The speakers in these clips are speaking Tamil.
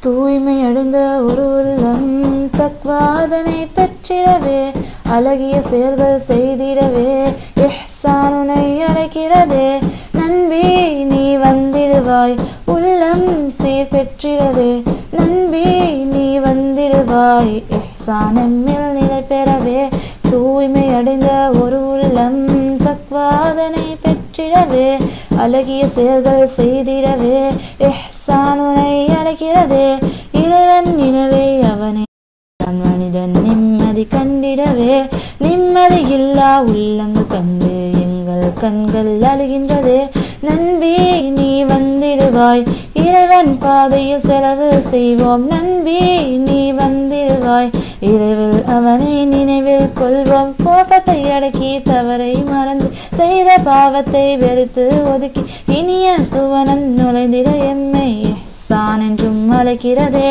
தூய்மை அடைந்த ஒரு உள்ளம் தக்வாதனை பெற்றிடவே அழகிய செயல்கள் செய்திடவே இஹ்சானுனை அழைக்கிறதே நன்பி நீ வந்திடுவாய் உள்ளம் சீர் பெற்றிடவே நன்பி நீ வந்திடுவாய் இஹ்சான் எம்மில் நிலை பெறவே தூய்மை அடைந்த ஒரு உள்ளம் தக்வாதனை பெற்றிடவே அழகிய செயல்கள் செய்திடவே இஹ்சானுனை அழைக்கிறதே இறைவன் நினைவே அவனே நான் மனிதன் நிம்மதி கண்டிடவே நிம்மதி இல்லா உள்ளங்கள் கண்டு எங்கள் கண்கள் அழுகின்றதே நன்பி நீ வந்திடுவாய் இறைவன் பாதையில் செலவு செய்வோம் நன்பி நீ வந்திடுவாய் இரவில் அவனை நினைவில் கொள்வோம் கோபத்தை அடக்கி தவறை மறந்து செய்த பாவத்தை வெறுத்து ஒதுக்கி இனிய சுவனம் நுழைந்திட எம்மை இஹ்சான் என்றும் அழைக்கிறதே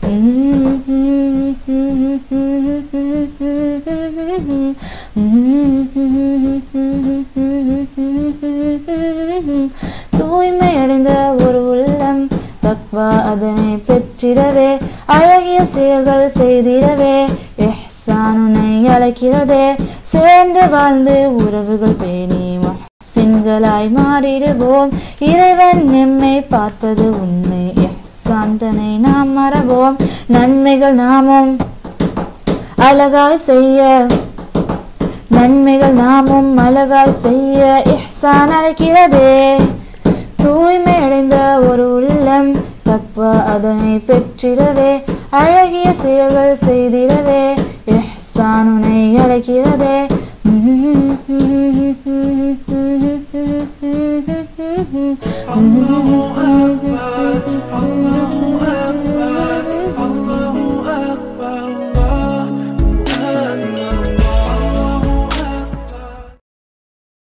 தூய்மை அடைந்த ஒரு உள்ளம் தக்வா அதனை பெற்றிடவே அழகிய செயல்கள் செய்திடவே இஹ்சானுனை அழைக்கிறதே சேர்ந்து வாழ்ந்து உறவுகள் பேணி சிங்களாய் மாறிடுவோம் இறைவன் எம்மை பார்ப்பது உண்மை சாந்தனை நாம் மறவோம் நன்மைகள் நாமும் அழகாய் செய்ய நன்மைகள் நாமும் அழகாய் செய்ய இஹ்சான் அழைக்கிறதே தூய்மை அடைந்த ஒரு உள்ளம் தக்வா அதனை பெற்றிடவே அழகிய செயல்கள் செய்திடவே இஹ்சானுனை அழைக்கிறதே